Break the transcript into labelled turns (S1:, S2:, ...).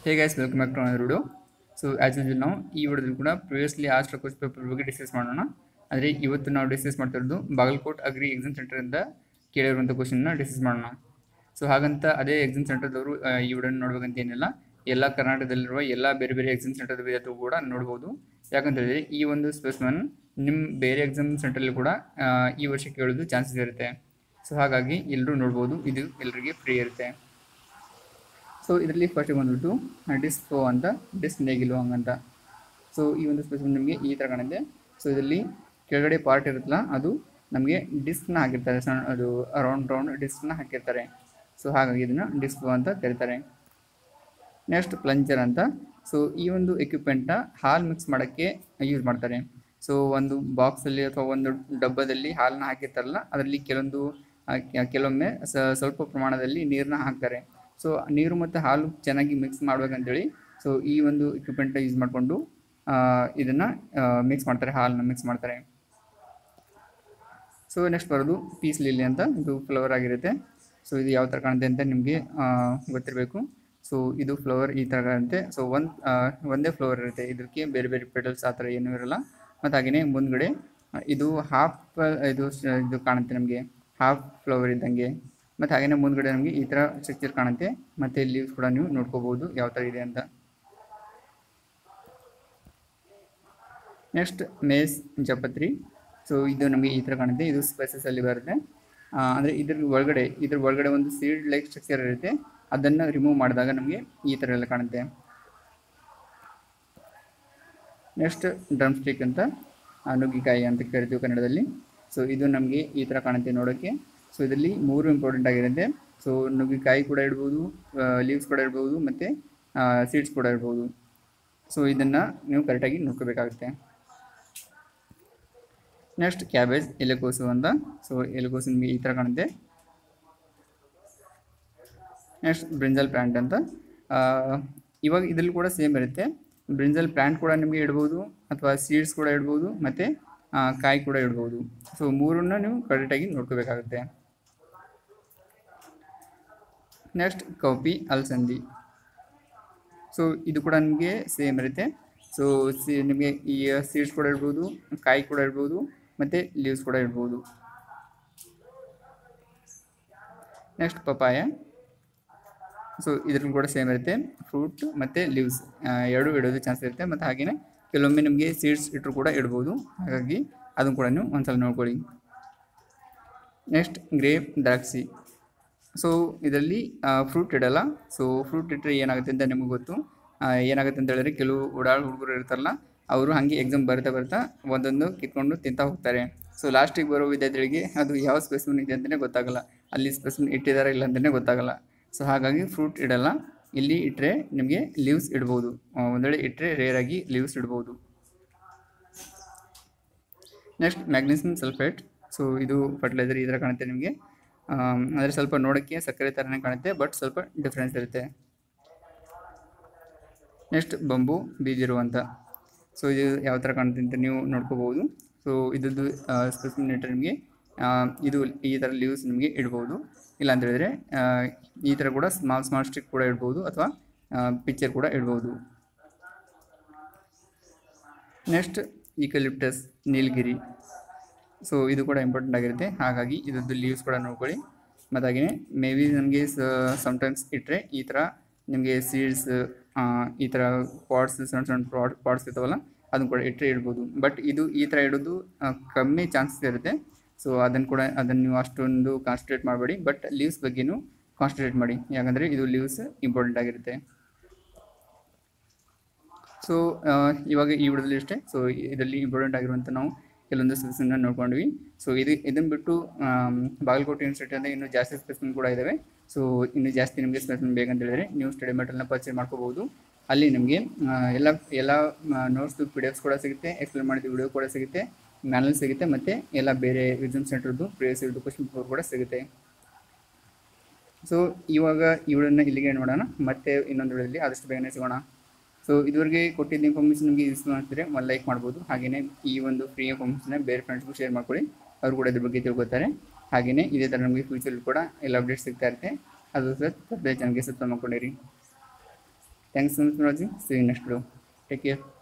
S1: hey guys welcome back to another video so as usual ನಾವು ಈ ವಿಡಿಯೋದಲ್ಲಿ ಕೂಡ ಪ್ರಿವಿಯಸ್ಲಿ ಆಸ್ಟ್ ಕ್ವಶನ್ ಪೇಪರ್ ಬಗ್ಗೆ ಡಿಸ್ಕಸ್ ಮಾಡೋಣ ಆದರೆ ಇವತ್ತು ನಾವು ಡಿಸ್ಕಸ್ ಮಾಡ್ತಾ ಇರೋದು ಬಾಗಲಕೋಟ್ ಅಗ್ರಿ ಎಕ್ಸಾಮ್ ಸೆಂಟರಿಂದ ಕೇಳಿರುವಂಥ ಕ್ವಶನ್ನ ಡಿಸ್ಕಸ್ ಮಾಡೋಣ ಸೊ ಹಾಗಂತ ಅದೇ ಎಕ್ಸಾಮ್ ಸೆಂಟರ್ದವರು ಈ ವಿಡಿಯೋನ ನೋಡ್ಬೇಕಂತ ಏನಿಲ್ಲ ಎಲ್ಲ ಕರ್ನಾಟಕದಲ್ಲಿರುವ ಎಲ್ಲ ಬೇರೆ ಬೇರೆ ಎಕ್ಸಾಮ್ ಸೆಂಟರ್ದ ವಿದ್ಯಾರ್ಥಿಗಳು ಕೂಡ ನೋಡ್ಬೋದು ಯಾಕಂತ ಹೇಳಿದ್ರೆ ಈ ಒಂದು ಸ್ಪೇಸ್ಮನ್ ನಿಮ್ಮ ಬೇರೆ ಎಕ್ಸಾಮ್ ಸೆಂಟ್ರಲ್ಲಿ ಕೂಡ ಆ, ಈ ವರ್ಷ ಕೇಳೋದು ಚಾನ್ಸಸ್ ಇರುತ್ತೆ ಸೊ ಹಾಗಾಗಿ ಎಲ್ಲರೂ ನೋಡ್ಬೋದು ಇದು ಎಲ್ಲರಿಗೆ ಫ್ರೀ ಇರುತ್ತೆ ಸೊ ಇದರಲ್ಲಿ ಫಸ್ಟ್ ಬಂದ್ಬಿಟ್ಟು ಡಿಸ್ಕ್ ಫ್ಲೋ ಅಂತ ಡಿಸ್ಕ್ ನೇಗಿಲು ಹಂಗಂತ ಸೊ ಈ ಒಂದು ಸ್ಪೆಸಿಫಿಕ್ ನಿಮಗೆ ಈ ಥರ ಕಾಣುತ್ತೆ ಸೊ ಇದರಲ್ಲಿ ಕೆಳಗಡೆ ಪಾರ್ಟ್ ಇರುತ್ತಲ್ಲ ಅದು ನಮಗೆ ಡಿಸ್ಕ್ನ ಹಾಕಿರ್ತಾರೆ ಸಣ್ಣ ಅದು ರೌಂಡ್ ರೌಂಡ್ ಡಿಸ್ಕ್ನ ಹಾಕಿರ್ತಾರೆ ಸೊ ಹಾಗಾಗಿ ಇದನ್ನು ಡಿಸ್ಕ್ ಫ್ಲೋ ಅಂತ ಕರೀತಾರೆ ನೆಕ್ಸ್ಟ್ ಪ್ಲಂಚರ್ ಅಂತ ಸೊ ಈ ಒಂದು ಎಕ್ವಿಪ್ಮೆಂಟ್ನ ಹಾಲು ಮಿಕ್ಸ್ ಮಾಡೋಕ್ಕೆ ಯೂಸ್ ಮಾಡ್ತಾರೆ ಸೊ ಒಂದು ಬಾಕ್ಸಲ್ಲಿ ಅಥವಾ ಒಂದು ಡಬ್ಬದಲ್ಲಿ ಹಾಲನ್ನ ಹಾಕಿರ್ತಾರಲ್ಲ ಅದರಲ್ಲಿ ಕೆಲವೊಂದು ಆ, ಕೆ- ಕೆಲವೊಮ್ಮೆ ಸ- ಸ್ವಲ್ಪ ಪ್ರಮಾಣದಲ್ಲಿ ನೀರನ್ನ ಹಾಕ್ತಾರೆ ಸೊ ನೀರು ಮತ್ತು ಹಾಲು ಚೆನ್ನಾಗಿ ಮಿಕ್ಸ್ ಮಾಡ್ಬೇಕಂತೇಳಿ ಸೊ ಈ ಒಂದು ಎಕ್ವಿಪ್ಮೆಂಟ್ನ ಯೂಸ್ ಮಾಡಿಕೊಂಡು ಇದನ್ನು ಮಿಕ್ಸ್ ಮಾಡ್ತಾರೆ ಹಾಲನ್ನ ಮಿಕ್ಸ್ ಮಾಡ್ತಾರೆ ಸೊ ನೆಕ್ಸ್ಟ್ ಬರೋದು ಪೀಸ್ ಲಿಲ್ಲಿ ಅಂತ ಇದು ಫ್ಲವರ್ ಆಗಿರುತ್ತೆ ಸೊ ಇದು ಯಾವ ಥರ ಕಾಣುತ್ತೆ ಅಂತ ನಿಮಗೆ ಗೊತ್ತಿರಬೇಕು ಸೊ ಇದು ಫ್ಲವರ್ ಈ ಥರ ಕಾಣುತ್ತೆ ಸೊ ಒಂದು ಒಂದೇ ಫ್ಲವರ್ ಇರುತ್ತೆ ಇದಕ್ಕೆ ಬೇರೆ ಬೇರೆ ಪೆಟಲ್ಸ್ ಆ ಥರ ಏನೂ ಇರಲ್ಲ ಮತ್ತು ಹಾಗೆಯೇ ಮುಂದ್ಗಡೆ ಆ, ಇದು ಹಾಫ್ ಇದು ಸ- ಇದು ಕಾಣುತ್ತೆ ನಮಗೆ ಹಾಫ್ ಫ್ಲವರ್ ಇದ್ದಂಗೆ ಮತ್ತು ಹಾಗೆಯೇ ಮುಂದ್ಗಡೆ ನಮಗೆ ಈ ಥರ ಸ್ಟ್ರಕ್ಚರ್ ಕಾಣುತ್ತೆ ಮತ್ತು ಲೀವ್ಸ್ ಕೂಡ ನೀವು ನೋಡ್ಕೋಬೋದು ಯಾವ ಥರ ಇದೆ ಅಂತ ನೆಕ್ಸ್ಟ್ ಮೇಸ್ ಜಪತ್ರಿ ಸೊ ಇದು ನಮಗೆ ಈ ಥರ ಕಾಣುತ್ತೆ ಇದು ಸ್ಪೈಸಸ್ ಅಲ್ಲಿ ಬರುತ್ತೆ ಆ, ಅಂದ್ರೆ ಇದ್ರ ಒಳಗಡೆ ಇದ್ರ ಒಳಗಡೆ ಒಂದು ಸೀಡ್ ಲೈಕ್ ಸ್ಟ್ರಕ್ಚರ್ ಇರುತ್ತೆ ಅದನ್ನು ರಿಮೂವ್ ಮಾಡಿದಾಗ ನಮಗೆ ಈ ಥರ ಎಲ್ಲ ಕಾಣುತ್ತೆ ನೆಕ್ಸ್ಟ್ ಡ್ರಮ್ ಸ್ಟಿಕ್ ಅಂತ ಆ, ನುಗ್ಗಿಕಾಯಿ ಅಂತ ಕರಿತೀವಿ ಕನ್ನಡದಲ್ಲಿ ಸೊ ಇದು ನಮಗೆ ಈ ಥರ ಕಾಣುತ್ತೆ ನೋಡೋಕ್ಕೆ ಸೊ ಇದರಲ್ಲಿ ಮೂರು ಇಂಪಾರ್ಟೆಂಟ್ ಆಗಿರುತ್ತೆ ಸೊ ನುಗ್ಗಿಕಾಯಿ ಕೂಡ ಇಡ್ಬೋದು ಲೀವ್ಸ್ ಕೂಡ ಇಡ್ಬೋದು ಮತ್ತು ಸೀಡ್ಸ್ ಕೂಡ ಇಡ್ಬೋದು ಸೊ ಇದನ್ನು ನೀವು ಕರೆಕ್ಟಾಗಿ ನೋಡ್ಕೋಬೇಕಾಗುತ್ತೆ ನೆಕ್ಸ್ಟ್ ಕ್ಯಾಬೇಜ್ ಎಲೆಕೋಸು ಅಂತ ಸೊ ಎಲೆಕೋಸು ನಿಮಗೆ ಈ ಥರ ಕಾಣುತ್ತೆ ನೆಕ್ಸ್ಟ್ ಬ್ರಿಂಜಲ್ ಪ್ಲ್ಯಾಂಟ್ ಅಂತ ಆ, ಇವಾಗ ಇದರಲ್ಲಿ ಕೂಡ ಸೇಮ್ ಇರುತ್ತೆ ಬ್ರಿಂಜಲ್ ಪ್ಲ್ಯಾಂಟ್ ಕೂಡ ನಿಮಗೆ ಇಡ್ಬೋದು ಅಥವಾ ಸೀಡ್ಸ್ ಕೂಡ ಇಡ್ಬೋದು ಮತ್ತು ಕಾಯಿ ಕೂಡ ಇಡ್ಬೋದು ಸೊ ಮೂರನ್ನ ನೀವು ಕರೆಕ್ಟಾಗಿ ನೋಡ್ಕೋಬೇಕಾಗುತ್ತೆ ನೆಕ್ಸ್ಟ್ ಕೌಪಿ ಅಲಸಂದಿ ಸೊ ಇದು ಕೂಡ ನಿಮಗೆ ಸೇಮ್ ಇರುತ್ತೆ ಸೊ ಸಿ ನಿಮಗೆ ಈ ಸೀಡ್ಸ್ ಕೂಡ ಇಡ್ಬೋದು ಕಾಯಿ ಕೂಡ ಇಡ್ಬೋದು ಮತ್ತು ಲೀವ್ಸ್ ಕೂಡ ಇಡ್ಬೋದು ನೆಕ್ಸ್ಟ್ ಪಪಾಯ ಸೊ ಇದ್ರಲ್ಲಿ ಕೂಡ ಸೇಮ್ ಇರುತ್ತೆ ಫ್ರೂಟ್ ಮತ್ತು ಲೀವ್ಸ್ ಎರಡು ಇಡೋದು ಚಾನ್ಸ್ ಇರುತ್ತೆ ಮತ್ತು ಹಾಗೆಯೇ ಕೆಲವೊಮ್ಮೆ ನಿಮಗೆ ಸೀಡ್ಸ್ ಇಟ್ಟರು ಕೂಡ ಇಡ್ಬೋದು ಹಾಗಾಗಿ ಅದನ್ನು ಕೂಡ ನೀವು ಒಂದ್ಸಲ ನೋಡ್ಕೊಳ್ಳಿ ನೆಕ್ಸ್ಟ್ ಗ್ರೇಪ್ ದ್ರಾಕ್ಷಿ ಸೊ ಇದರಲ್ಲಿ ಫ್ರೂಟ್ ಇಡಲ್ಲ ಸೊ ಫ್ರೂಟ್ ಇಟ್ಟರೆ ಏನಾಗುತ್ತೆ ಅಂತ ನಿಮಗೆ ಗೊತ್ತು ಆ, ಏನಾಗುತ್ತೆ ಅಂತ ಹೇಳಿದ್ರೆ ಕೆಲವು ಓಡಾಳ ಹುಡುಗರು ಇರ್ತಾರಲ್ಲ ಅವರು ಹಾಗೆ ಎಕ್ಸಾಮ್ ಬರ್ತಾ ಬರ್ತಾ ಒಂದೊಂದು ಕಿತ್ಕೊಂಡು ತಿಂತಾ ಹೋಗ್ತಾರೆ ಸೊ ಲಾಸ್ಟಿಗೆ ಬರೋ ವಿದ್ಯಾರ್ಥಿಗಳಿಗೆ ಅದು ಯಾವ ಸ್ಪೆಸಿಫಿನ್ ಇದೆ ಅಂತಲೇ ಗೊತ್ತಾಗಲ್ಲ ಅಲ್ಲಿ ಸ್ಪೆಸಿಫಿನ್ ಇಟ್ಟಿದ್ದಾರೆ ಇಲ್ಲ ಅಂತಲೇ ಗೊತ್ತಾಗಲ್ಲ ಸೊ ಹಾಗಾಗಿ ಫ್ರೂಟ್ ಇಡಲ್ಲ ಇಲ್ಲಿ ಇಟ್ಟರೆ ನಿಮಗೆ ಲೀವ್ಸ್ ಇಡ್ಬೋದು ಆ, ಒಂದ್ ವೇಳೆ ಇಟ್ಟರೆ ರೇರಾಗಿ ಲೀವ್ಸ್ ಇಡ್ಬೋದು ನೆಕ್ಸ್ಟ್ ಮ್ಯಾಗ್ನೀಸಿಯಂ ಸಲ್ಫೇಟ್ ಸೊ ಇದು ಫರ್ಟಿಲೈಸರ್ ಈ ಥರ ಕಾಣುತ್ತೆ ನಿಮಗೆ ಅಂದರೆ ಸ್ವಲ್ಪ ನೋಡೋಕ್ಕೆ ಸಕ್ಕರೆ ಥರನೇ ಕಾಣುತ್ತೆ ಬಟ್ ಸ್ವಲ್ಪ ಡಿಫ್ರೆನ್ಸ್ ಇರುತ್ತೆ ನೆಕ್ಸ್ಟ್ ಬಂಬು ಬೀಜಿರು ಅಂತ ಸೊ ಇದು ಯಾವ ಥರ ಕಾಣುತ್ತೆ ಅಂತ ನೀವು ನೋಡ್ಕೋಬೋದು ಸೊ ಇದ್ದದ್ದು ಸ್ಪೆಸಿಫಿಕ್ ನೆಟ್ ನಿಮಗೆ ಆ, ಇದು ಈ ಥರ ಲೀವ್ಸ್ ನಿಮಗೆ ಇಡ್ಬೋದು ಇಲ್ಲ ಅಂತ ಹೇಳಿದ್ರೆ ಆ, ಈ ಥರ ಕೂಡ ಸ್ಮಾಲ್ ಸ್ಮಾಲ್ ಸ್ಟಿಕ್ ಕೂಡ ಇಡ್ಬೋದು ಅಥವಾ ಪಿಕ್ಚರ್ ಕೂಡ ಇಡ್ಬೋದು ನೆಕ್ಸ್ಟ್ ಈಕಲಿಪ್ಟಸ್ ನೀಲಗಿರಿ ಸೊ ಇದು ಕೂಡ ಇಂಪಾರ್ಟೆಂಟ್ ಆಗಿರುತ್ತೆ ಹಾಗಾಗಿ ಇದ್ರದ್ದು ಲೀವ್ಸ್ ಕೂಡ ನೋಡ್ಕೊಳ್ಳಿ ಮತ್ತು ಹಾಗೆಯೇ ಮೇ ಬಿ ನಮಗೆ ಸಮ್ಟೈಮ್ಸ್ ಇಟ್ಟರೆ ಈ ಥರ ನಿಮಗೆ ಸೀಡ್ಸ್ ಈ ಥರ ಪಾಟ್ಸ್ ಸಣ್ಣ ಸಣ್ಣ ಪಾಟ್ ಪಾಟ್ಸ್ ಇರ್ತಾವಲ್ಲ ಅದನ್ನು ಕೂಡ ಇಟ್ಟರೆ ಇಡ್ಬೋದು ಬಟ್ ಇದು ಈ ಥರ ಇಡೋದು ಆ, ಕಮ್ಮಿ ಚಾನ್ಸಸ್ ಇರುತ್ತೆ ಸೊ ಅದನ್ನು ಕೂಡ ಅದನ್ನು ನೀವು ಅಷ್ಟೊಂದು ಕಾನ್ಸಂಟ್ರೇಟ್ ಮಾಡಬೇಡಿ ಬಟ್ ಲೀವ್ಸ್ ಬಗ್ಗೆನೂ ಕಾನ್ಸಂಟ್ರೇಟ್ ಮಾಡಿ ಯಾಕಂದರೆ ಇದು ಲೀವ್ಸ್ ಇಂಪಾರ್ಟೆಂಟ್ ಆಗಿರುತ್ತೆ ಸೊ ಇವಾಗ ಈ ವಿಡಿಯೋದಲ್ಲಿ ಅಷ್ಟೇ ಸೊ ಇದರಲ್ಲಿ ಇಂಪಾರ್ಟೆಂಟ್ ಆಗಿರುವಂಥ ನಾವು ಕೆಲವೊಂದು ಸ್ಪೆಸಿಫಿಕ್ನ ನೋಡ್ಕೊಂಡ್ವಿ ಸೊ ಇದು ಇದನ್ನು ಬಿಟ್ಟು ಆಮ್, ಬಾಗಲಕೋಟೆ ಯೂನಿವರ್ಸಿಟಿ ಅಂತ ಇನ್ನೂ ಜಾಸ್ತಿ ಸ್ಪೆಸಿಫಿಕ್ ಕೂಡ ಇದ್ದಾವೆ ಸೊ ಇನ್ನೂ ಜಾಸ್ತಿ ನಿಮಗೆ ಸ್ಪೆಸಿಫಿಕ್ ಬೇಕಂತ ಹೇಳಿದ್ರೆ ನೀವು ಸ್ಟಡಿ ಮೆಟಲ್ನ ಪರ್ಚೇಸ್ ಮಾಡ್ಕೋಬೋದು ಅಲ್ಲಿ ನಿಮಗೆ ಆ, ಎಲ್ಲ ಎಲ್ಲ ನೋಟ್ಸ್ದು ಪಿ ಡಿ ಎಫ್ಸ್ ಕೂಡ ಸಿಗುತ್ತೆ ಎಕ್ಸ್ಪ್ಲೇನ್ ಮಾಡಿದ ವಿಡಿಯೋ ಕೂಡ ಸಿಗುತ್ತೆ ಮ್ಯಾನಲ್ ಸಿಗುತ್ತೆ ಮತ್ತು ಎಲ್ಲ ಬೇರೆ ಎಕ್ಸಾಮ್ ಸೆಂಟರ್ದು ಪ್ರಿವಿಯಸ್ ಇರೋದು ಕ್ವಶನ್ ಪೇಪರ್ ಕೂಡ ಸಿಗುತ್ತೆ ಸೊ ಇವಾಗ ಈ ವಿಡಿಯೋನ ಇಲ್ಲಿಗೆ ನೋಡೋಣ ಮತ್ತೆ ಇನ್ನೊಂದು ವಿಡಿಯೋದಲ್ಲಿ ಆದಷ್ಟು ಬೇಗನೆ ಸಿಗೋಣ ಸೊ ಇದುವರೆಗೆ ಕೊಟ್ಟಿದ್ದ ಇನ್ಫಾರ್ಮೇಷನ್ ನಿಮಗೆ ಯೂಸ್ ಮಾಡ್ತಿದ್ರೆ ಒಂದು ಲೈಕ್ ಮಾಡ್ಬೋದು ಹಾಗೆಯೇ ಈ ಒಂದು ಫ್ರೀ ಇನ್ಫಾರ್ಮೇಷನ್ನ ಬೇರೆ ಫ್ರೆಂಡ್ಸ್ಗೂ ಶೇರ್ ಮಾಡ್ಕೊಳ್ಳಿ ಅವರು ಕೂಡ ಇದ್ರ ಬಗ್ಗೆ ತಿಳ್ಕೊತಾರೆ ಹಾಗೆಯೇ ಇದೇ ಥರ ನಮಗೆ ಫ್ಯೂಚರ್ ಕೂಡ ಎಲ್ಲ ಅಪ್ಡೇಟ್ ಸಿಗ್ತಾ ಇರುತ್ತೆ ಅದು ಸರ್ ಚಾನಲ್ಗೆ ಸಬ್ಸ್ಕ್ರೈಬ್ ಮಾಡ್ಕೊಂಡಿರಿ thanks so much for watching see next video take care